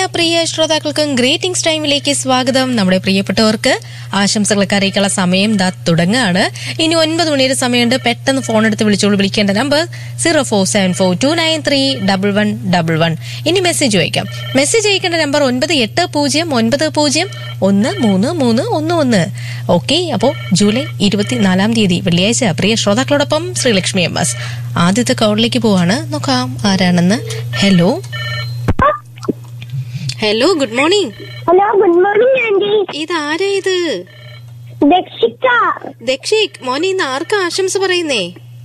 പ്രിയ ശ്രോതാക്കൾക്കും ഗ്രേറ്റിംഗ്സ് ടൈമിലേക്ക് സ്വാഗതം നമ്മുടെ പ്രിയപ്പെട്ടവർക്ക് ആശംസകളൊക്കെ അറിയിക്കാനുള്ള സമയം ദാ തുടങ്ങുകയാണ് ഇനി ഒൻപത് മണിയുടെ സമയമുണ്ട് പെട്ടെന്ന് ഫോൺ എടുത്ത് വിളിച്ചോളൂ വിളിക്കേണ്ട number zero four seven four two nine three double one double one ഇനി മെസ്സേജ് അയക്കാം മെസ്സേജ് അയക്കേണ്ട നമ്പർ ഒൻപത് എട്ട് പൂജ്യം ഒൻപത് പൂജ്യം ഒന്ന് മൂന്ന് മൂന്ന് ഒന്ന് ഒന്ന് ഓക്കെ അപ്പോ ജൂലൈ ഇരുപത്തിനാലാം തീയതി വെള്ളിയാഴ്ച പ്രിയ ശ്രോതാക്കളോടൊപ്പം ശ്രീലക്ഷ്മി എം എസ് ആദ്യത്തെ കോളിലേക്ക് പോവാണ് നോക്കാം ആരാണെന്ന് hello hello good morning hello good morning aunty ഇതാരാ ഇത് ദക്ഷിക്ക ദക്ഷിക് മോനെ ഇന്ന് ആർക്കാ ആശംസ പറയുന്നേ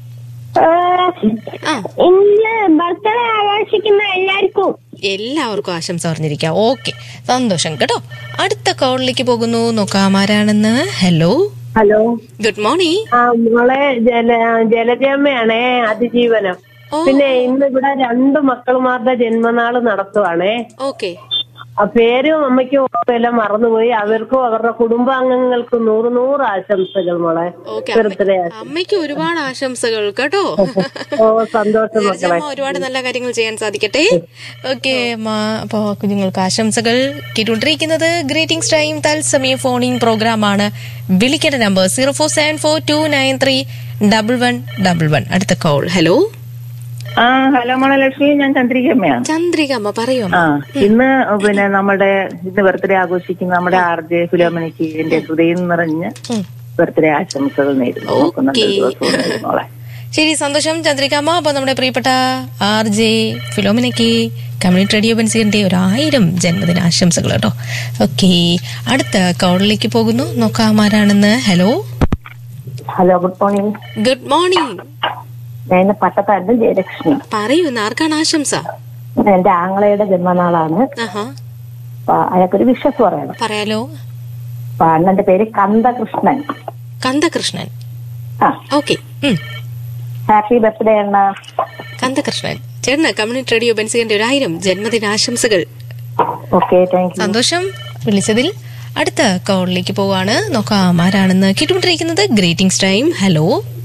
ആ ഇന്ന് ബർത്ത്ഡേ ആഘോഷിക്കുന്ന എല്ലാവർക്കും എല്ലാവർക്കും ആശംസ പറഞ്ഞിരിക്കാം ഓക്കെ സന്തോഷം കേട്ടോ അടുത്ത കോളിലേക്ക് പോകുന്നു നോക്കാം ആരാണെന്ന് ഹലോ ഹലോ ഗുഡ് മോർണിംഗ് ആ മോളെ ജല ജലജമ്മയാണേ അതിജീവനം ഓ. പിന്നെ ഇന്ന് ഇവിടെ രണ്ട് മക്കളുമാരുടെ ജന്മനാള് നടത്തുവാണേ ഓക്കെ ആ പേരും അമ്മയ്ക്കും ഓർമ്മയില്ല മറന്നുപോയി അവർക്കും അവരുടെ കുടുംബാംഗങ്ങൾക്കും നൂറ് നൂറ് ആശംസകൾ മോളെ ഓക്കെ ബർത്ത്ഡേ അമ്മയ്ക്ക് ഒരുപാട് ആശംസകൾ കേട്ടോ ഓ സന്തോഷം മക്കളെ ജലജമ്മ ഒരുപാട് നല്ല കാര്യങ്ങൾ ചെയ്യാൻ സാധിക്കട്ടെ ഓക്കെ അപ്പോ കുഞ്ഞുങ്ങൾക്ക് ആശംസകൾ കേട്ടുകൊണ്ടിരിക്കുന്നത് ഗ്രീറ്റിംഗ്സ് ടൈം തത്സമയ ഫോണിംഗ് പ്രോഗ്രാം ആണ് വിളിക്കേണ്ട number zero four seven four two nine three double one double one അടുത്ത കോൾ ഹലോ ആ ഹലോ മോളെ ലക്ഷ്മി ഞാൻ ചന്ദ്രികമ്മയാണ് ചന്ദ്രിക അമ്മ പറയൂ ആ അമ്മ ഇന്ന് പിന്നെ നമ്മുടെ ഇന്ന് ബർത്ത്ഡേ ആഘോഷിക്കുന്ന നമ്മുടെ ആർ ജെ ഫിലോമനിക്ക് എന്റെ ഹൃദയം നിറഞ്ഞ് ഉം. ബർത്ത്ഡേ ആശംസകൾ നേരുന്നു ഓക്കേ. നല്ലൊരു ദിവസവും മോളെ ശരി സന്തോഷം ചന്ദ്രികാമ്മ അപ്പൊ നമ്മുടെ പ്രിയപ്പെട്ട ആർ ജെ ഫിലോമിനയ്ക്ക് കമ്മ്യൂണിറ്റി റേഡിയോ ബെൻസിന്റെ ഒരു ആയിരം ജന്മദിന ആശംസകൾ കേട്ടോ ഓക്കെ അടുത്ത കോളിലേക്ക് പോകുന്നു നോക്കാം ആരാണെന്ന് hello hello good morning good morning ഞാൻ ഇന്ന് പട്ടത്തായിരുന്നു ജയലക്ഷ്മി പറയൂ ഇന്ന് ആർക്കാണ് ആശംസ എന്റെ ആങ്ങളയുടെ ജന്മനാളാണ് ആഹാ അപ്പൊ അയാൾക്കൊരു വിശ്വസ് പറയണം പറയാലോ അപ്പൊ അണ്ണന്റെ പേര് കന്ദകൃഷ്ണൻ കന്ദകൃഷ്ണൻ ആ ഓക്കെ ഹാപ്പി ബർത്ത്ഡേ അണ്ണ കന്ദകൃഷ്ണൻ ചേട്ടന് കമ്മ്യൂണിറ്റി റേഡിയോ ബെൻസിന്റെ ഒരു ആയിരം ജന്മദിന ആശംസകൾ ഓക്കെ താങ്ക് യു സന്തോഷം വിളിച്ചതിൽ അടുത്ത കോളിലേക്ക് പോവാണ് നോക്കാം ആരാണെന്ന് കേട്ടുകൊണ്ടിരിക്കുന്നത് ഗ്രീറ്റിംഗ്സ് ടൈം ഹലോ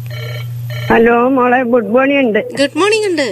ഹലോ മോളെ ഗുഡ് മോർണിംഗ് ഉണ്ട് ഗുഡ് മോർണിംഗ് ഉണ്ട്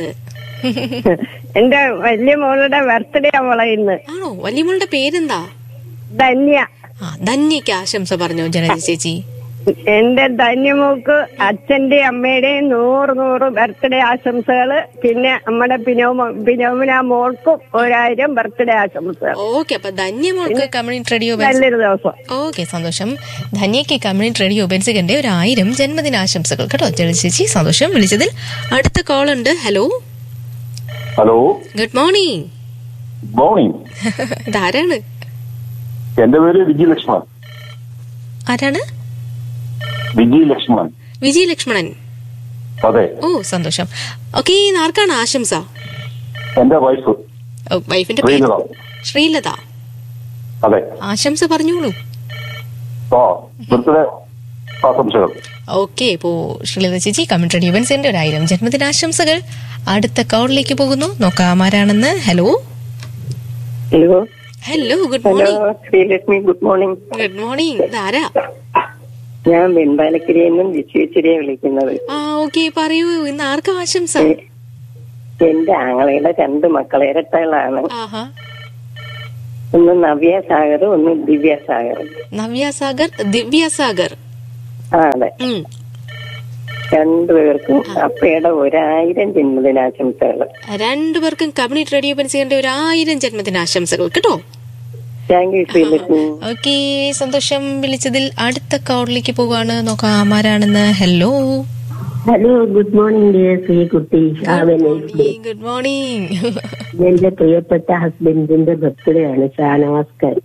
എന്റെ വലിയ മോളുടെ ബർത്ത്ഡേ ആ മോളെ ഇന്ന് ആണോ വല്യമ്മളുടെ പേരെന്താ ധന്യ ആ ധന്യക്ക് ആശംസ പറഞ്ഞോ ജനജ ചേച്ചി എന്റെ ധന്യമോക്ക് അച്ഛന്റെ അമ്മയുടെയും നൂറ് നൂറ് ബർത്ത്ഡേ ആശംസകള് പിന്നെ നമ്മുടെ പിനോമ പിനോമിന മോൾക്കും ഒരായിരം ബർത്ത്ഡേ ആശംസകൾ ഓക്കെ അപ്പൊ ധന്യമോൾക്ക് കമ്മ്യൂണിറ്റി റേഡിയോ ബെൻസ് നല്ലൊരു ദിവസം ഓക്കെ സന്തോഷം ധന്യക്ക് കമ്മ്യൂണിറ്റി റേഡിയോ ബെൻസികന്റെ ഒരു ആയിരം ജന്മദിന ആശംസകൾ കേട്ടോ ജനജ ചേച്ചി സന്തോഷം വിളിച്ചതിൽ അടുത്ത കോൾ ഉണ്ട് hello hello good morning good morning ഇതാരാണ് എന്റെ പേര് വിജി ലക്ഷ്മൺ ആരാണ് വിജി ലക്ഷ്മൺ വിജയ ലക്ഷ്മണൻ അതെ ഓ സന്തോഷം ഓക്കെ ഇന്ന് ആർക്കാണ് ആശംസ എന്റെ വൈഫ് ഓ, വൈഫിന്റെ പേര് ശ്രീലത ശ്രീലത അതെ ആശംസ പറഞ്ഞോളൂ ആ ബർത്ത്ഡേ ആശംസകൾ ഓക്കെ ഇപ്പോ ശ്രീലത ചേച്ചി കമ്മ്യൂണിറ്റി ഇവന്റ്സിന്റെ ഒരു ആയിരം ജന്മദിനാശംസകൾ അടുത്ത കോളിലേക്ക് പോകുന്നു നോക്കാം ആരാണെന്ന് hello hello hello good hello morning Sreelakshmi good morning good morning ഇതാരാ ഞാൻ വെമ്പാലക്കരിയിൽ നിന്നും വിശ്വേശ്വരിയെ വിളിക്കുന്നത് ആ ഓക്കെ പറയൂ ഇന്ന് ആർക്കാ ആശംസ എന്റെ ആങ്ങളയുടെ രണ്ട് മക്കളെ ഇരട്ടകളാണ് ആഹാ ഒന്ന് നവ്യ സാഗർ ഒന്ന് ദിവ്യ സാഗർ നവ്യ സാഗർ ദിവ്യ സാഗർ ആ അതെ ഉം. രണ്ടുപേർക്കും അപ്പയുടെ ഒരായിരം ജന്മദിനാശംസകൾ രണ്ടുപേർക്കും കമ്മ്യൂണിറ്റി റേഡിയോ പെൻസിന്റെ ഒരു ആയിരം ജന്മദിനാശംസകൾ കേട്ടോ താങ്ക് യു ശ്രീലക്ഷ്മി ഓക്കെ സന്തോഷം വിളിച്ചതിൽ അടുത്ത കോളിലേക്ക് പോവാണ് നോക്കാം ആരാണെന്ന് hello hello good morning dear Sreekutty good morning എന്റെ പ്രിയപ്പെട്ട ഹസ്ബൻഡിന്റെ ബർത്ത്ഡേ ആണ് ഷാനവാസ് ഖാൻ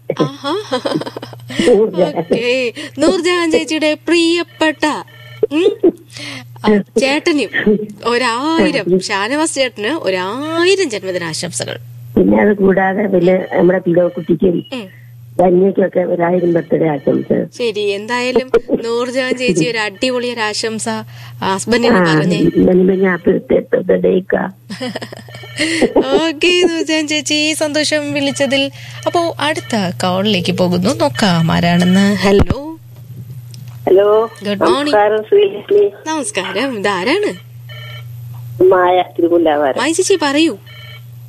ഓക്കെ നൂർജഹാൻ ചേച്ചിയുടെ പ്രിയപ്പെട്ട ഉം, ആ, ചേട്ടനും ഒരായിരം ഷാനവാസ് ചേട്ടന് ഒരായിരം ജന്മദിനാശംസകൾ പിന്നെ അത് കൂടാതെ പിന്നെ നമ്മുടെ പിലോക്കുട്ടിക്കും ഉം. ധന്യക്കൊക്കെ ഒരായിരം ബർത്ത്ഡേ ആശംസ ശരി എന്തായാലും നൂർജഹാൻ ചേച്ചി ഒരു അടിപൊളി ഒരു ആശംസ ഹസ്ബൻഡിന് പറഞ്ഞേ ബർത്ത്ഡേക്കാ ഓക്കെ നൂർജഹാൻ ചേച്ചി സന്തോഷം വിളിച്ചതിൽ അപ്പോ അടുത്ത കോളിലേക്ക് പോകുന്നു നോക്കാം ആരാണെന്ന് ഹലോ ഹലോ ഗുഡ് മോർണിംഗ് നമസ്കാരം ശ്രീലക്ഷ്മി നമസ്കാരം ഇതാരാണ് മായ തിരുമുല്ലാവാരം മായി ചേച്ചി പറയൂ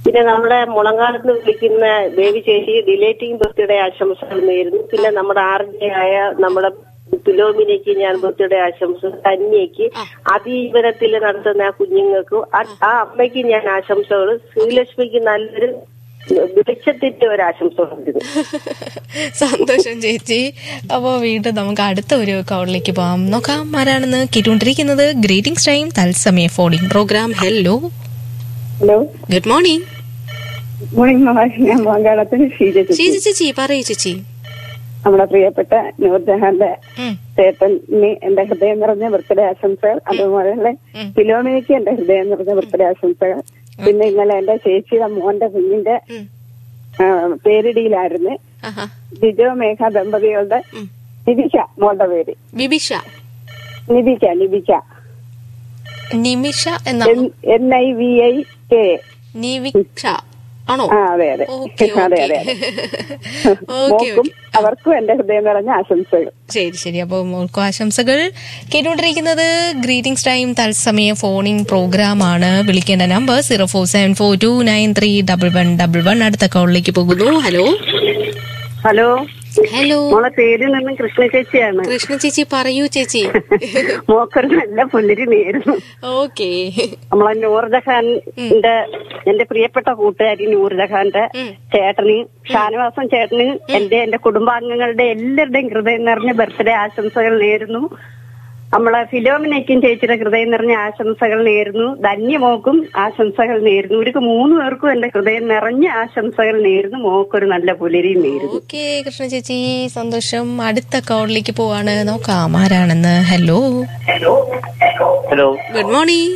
പിന്നെ നമ്മുടെ മുളങ്കാലത്ത് നിന്ന് വിളിക്കുന്ന ബേബി ചേച്ചി ഡിലേറ്റിംഗ് ബർത്ത്ഡേ ആശംസകൾ നേരുന്നു പിന്നെ നമ്മുടെ ആർജയായ നമ്മുടെ ഫിലോമിനയ്ക്ക് ഞാൻ ബർത്ത്ഡേ ആശംസ കന്യയ്ക്ക് അതിജീവനത്തിൽ നടത്തുന്ന ആ കുഞ്ഞുങ്ങൾക്കും ആ- ആ അമ്മയ്ക്ക് ഞാൻ ആശംസകൾ ശ്രീലക്ഷ്മിക്ക് നല്ലൊരു വെളിച്ചത്തിന്റെ ഒരു ആശംസ കൊടുക്കുന്നു സന്തോഷം ചേച്ചി അപ്പോ വീണ്ടും നമുക്ക് അടുത്ത ഒരു കോളിലേക്ക് പോവാം നോക്കാം ആരാണെന്ന് കേട്ടുകൊണ്ടിരിക്കുന്നത് ഗ്രീറ്റിംഗ്സ് ടൈം തത്സമയ phoning programme hello hello good morning morning മഹാ ഞാൻ മംഗളത്തിന് ഷീജ ചേച്ചി. ചേച്ചി ചേച്ചി പറയൂ ചേച്ചി നമ്മുടെ പ്രിയപ്പെട്ട നൂർജഹാന്റെ ഉം. ചേട്ടന് എന്റെ ഹൃദയം നിറഞ്ഞ ബർത്ത്ഡേ ആശംസകൾ അതുപോലെ ഉം. ഫിലോമിനിക്ക് എന്റെ ഹൃദയം നിറഞ്ഞ ബർത്ത്ഡേ ആശംസകൾ പിന്നെ ഇന്നലെ എന്റെ ചേച്ചിയുടെ മോന്റെ കുഞ്ഞിന്റെ ഉം. ആ, പേരിടിയിലായിരുന്നു ആഹാ. ലിജോ മേഘ ദമ്പതികളുടെ ഉം. നിബിഷ മോളുടെ പേര് ബിബിഷ നിബിക നിബിക നിമിഷ എന്ന N I V I K Niviksha ആണോ ആ അതെ അതെ ഓക്കെ അതെ അതെ ഓക്കെ മോക്കും ഓക്കെ അവർക്കും എന്റെ ഹൃദയം നിറഞ്ഞ ആശംസകൾ ശരി ശരി അപ്പോൾ മോൾക്കും ആശംസകൾ കേട്ടുകൊണ്ടിരിക്കുന്നത് ഗ്രീറ്റിംഗ്സ് ടൈം തത്സമയ ഫോണിംഗ് പ്രോഗ്രാം ആണ് വിളിക്കേണ്ട number zero four seven four two nine three double one double one അടുത്ത കോളിലേക്ക് പോകുന്നു ഹലോ ഹലോ ഹലോ മോളെ പേര് നിന്ന് കൃഷ്ണ ചേച്ചിയാണ് കൃഷ്ണ ചേച്ചി പറയൂ ചേച്ചി മോക്കൊരു നല്ല പുല്ലരി നേരുന്നു ഓക്കെ നമ്മളെ നൂർജഹാന്റെ എന്റെ പ്രിയപ്പെട്ട കൂട്ടുകാരി നൂർജഹാന്റെ ഉം. ചേട്ടന് ഷാനവാസൻ ചേട്ടന് എന്റെ എന്റെ കുടുംബാംഗങ്ങളുടെ എല്ലാവരുടെയും ഹൃദയം നിറഞ്ഞ ബർത്ത്ഡേ ആശംസകൾ നേരുന്നു നമ്മളെ ഫിലോമിനയ്ക്കും ചേച്ചിയുടെ ഹൃദയം നിറഞ്ഞ ആശംസകൾ നേരുന്നു ധന്യമോക്കും ആശംസകൾ നേരുന്നു ഇവർക്ക് മൂന്ന് പേർക്കും എന്റെ ഹൃദയം നിറഞ്ഞ ആശംസകൾ നേരുന്നു മോക്കൊരു നല്ല പുലരിയും നേരുന്നു ഓക്കെ കൃഷ്ണ ചേച്ചി സന്തോഷം അടുത്ത കോളിലേക്ക് പോവാണ് നോക്കാം ആരാണെന്ന് ഹലോ ഹലോ ഗുഡ് മോർണിംഗ്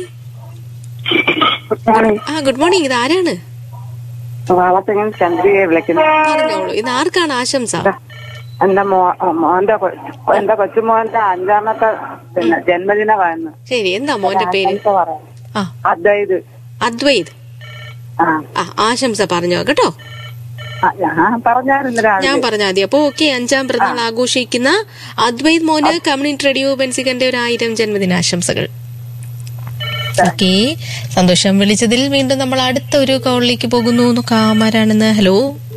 ആ ഗുഡ് മോർണിംഗ് ഇത് ആരാണ് വളത്തിങ്ങനെ ചന്ദ്രികയെ വിളിക്കുന്നു പറഞ്ഞോളൂ ഇത് ആർക്കാണ് ആശംസ എന്റെ മോ മോന്റെ കൊ- എന്റെ കൊച്ചുമോന്റെ അഞ്ചാമത്തെ പിന്നെ ജന്മദിനമായിരുന്നു ശരി എന്താ മോന്റെ പേര് പറയാം ആ അതായത് അദ്വൈത് ആ ആ ആശംസ പറഞ്ഞോ കേട്ടോ ആ, ഞാൻ പറഞ്ഞായിരുന്നു രാവിലെ ഞാൻ പറഞ്ഞാൽ മതി അപ്പൊ ഓക്കെ അഞ്ചാം പിറന്നാൾ ആഘോഷിക്കുന്ന അദ്വൈത് മോന് കമ്മ്യൂണിറ്റി റേഡിയോ ബെൻസികന്റെ ഒരു ആയിരം ജന്മദിനാശംസകൾ ഓക്കെ സന്തോഷം വിളിച്ചതിൽ വീണ്ടും നമ്മൾ അടുത്ത ഒരു കോളിലേക്ക് പോകുന്നു നോക്കാം ആരാണെന്ന് ഹലോ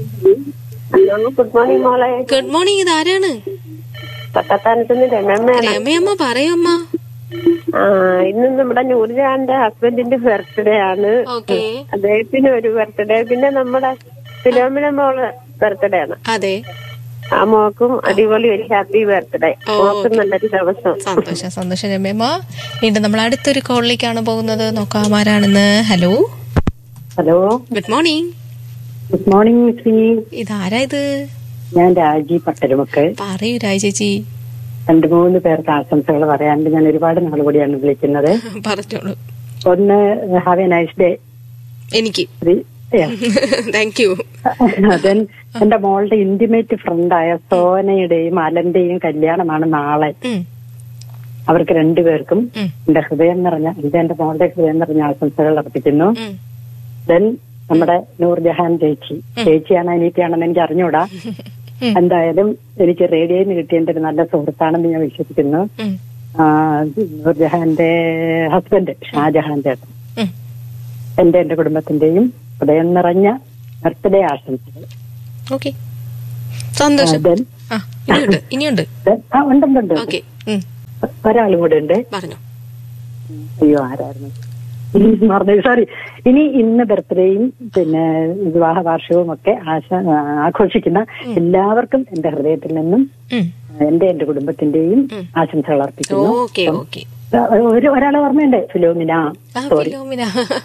ഹലോ ഗുഡ് മോർണിംഗ് മോളെ ഗുഡ് മോർണിംഗ് ഇത് ആരാണ് പട്ടത്താനത്തിന് രമമ്മയാണ് രമയമ്മ പറയമ്മ ആ ഇന്ന് നമ്മുടെ നൂർജഹാന്റെ ഹസ്ബൻഡിന്റെ ബർത്ത്ഡേ ആണ് ഓക്കെ അദ്ദേഹത്തിന് ഒരു ബർത്ത്ഡേ പിന്നെ നമ്മുടെ ഫിലോമിന മോള് ബർത്ത്ഡേ ആണ് അതെ ആ മോക്കും അടിപൊളി ഒരു ഹാപ്പി ബർത്ത്ഡേ ഓ, മോക്കും നല്ലൊരു ദിവസം സന്തോഷം സന്തോഷം രമയമ്മ വീണ്ടും നമ്മൾ അടുത്തൊരു കോളിലേക്കാണ് പോകുന്നത് നോക്കാം ആരാണെന്ന് hello hello good morning good morning Sree ഇതാരാ ഇത് ഞാൻ രാജി പട്ടരുമക്ക് പറയൂ രാജ ചേച്ചി രണ്ടു മൂന്ന് പേർക്ക് ആശംസകൾ പറയാണ്ട് ഞാൻ ഒരുപാട് നാൾ കൂടിയാണ് വിളിക്കുന്നത് പറഞ്ഞോളൂ ഒന്ന് ഹാവ് എ നൈസ് ഡേ എനിക്ക് ശ്രീ താങ്ക് യു ദെൻ എന്റെ മോളുടെ ഇന്റിമേറ്റ് ഫ്രണ്ടായ സോനയുടെയും അലന്റെയും കല്യാണമാണ് നാളെ ഉം, അവർക്ക് രണ്ടുപേർക്കും ഉം, എന്റെ ഹൃദയം നിറഞ്ഞ ഇത് എന്റെ മോളുടെ ഹൃദയം നിറഞ്ഞ ആശംസകൾ അർപ്പിക്കുന്നു ഉം. ദെൻ നമ്മുടെ നൂർജഹാൻ ചേച്ചി ചേച്ചിയാണോ അനീറ്റിയാണെന്ന് എനിക്ക് അറിഞ്ഞൂടാ ഉം. എന്തായാലും എനിക്ക് റേഡിയോയിൽ നിന്ന് കിട്ടിയ എന്റെ ഒരു നല്ല സുഹൃത്താണെന്ന് ഞാൻ വിശ്വസിക്കുന്നു ഉം, ആ, നൂർജഹാന്റെ ഹസ്ബൻഡ് ഷാജഹാൻ ചേട്ടൻ ഉം. എന്റെ എന്റെ കുടുംബത്തിന്റെയും ഹൃദയം നിറഞ്ഞ ബർത്ത്ഡേ ആശംസകൾ ഓക്കെ സന്തോഷം ദെൻ ആ ഇനിയുണ്ട് ഇനിയുണ്ട് ആ ഉണ്ടുണ്ടുണ്ട് ഓക്കെ ഒരാളും കൂടെ ഉണ്ട് പറഞ്ഞോ അയ്യോ ആരായിരുന്നു മറന്നു സോറി ഇനി ഇന്ന് ബർത്ത്ഡേയും പിന്നെ വിവാഹ വാർഷികവും ഒക്കെ ആശ ആഘോഷിക്കുന്ന എല്ലാവർക്കും എന്റെ ഹൃദയത്തിൽ നിന്നും ഉം. എന്റെ എന്റെ കുടുംബത്തിന്റെയും ആശംസകൾ അർപ്പിക്കുന്നു ഓക്കെ ഓക്കെ ഒരു ഒരാളെ ഓർമ്മയുണ്ട് ഫിലോമിന ആ സോറി ഫിലോമിന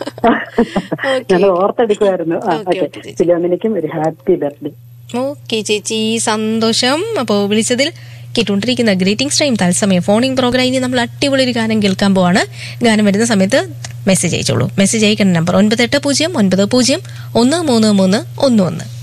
ഞാൻ ഓർത്തെടുക്കുമായിരുന്നു ആ, ഓക്കെ, ഓക്കെ ഓക്കെ, ചേച്ചി. ഫിലോമിനയ്ക്കും ഒരു ഹാപ്പി ബർത്ത്ഡേ ഓക്കെ ചേച്ചി സന്തോഷം അപ്പോൾ വിളിച്ചതിൽ കേട്ടുകൊണ്ടിരിക്കുന്ന ഗ്രീറ്റിംഗ്സ് ടൈം തത്സമയം ഫോണിംഗ് പ്രോഗ്രാം ഇനി നമ്മൾ അടിപൊളി ഒരു ഗാനം കേൾക്കാൻ പോവാണ് ഗാനം വരുന്ന സമയത്ത് മെസ്സേജ് അയച്ചോളൂ മെസ്സേജ് അയക്കേണ്ട നമ്പർ ഒൻപത് എട്ട് പൂജ്യം ഒൻപത് പൂജ്യം ഒന്ന് മൂന്ന് മൂന്ന് ഒന്ന് ഒന്ന്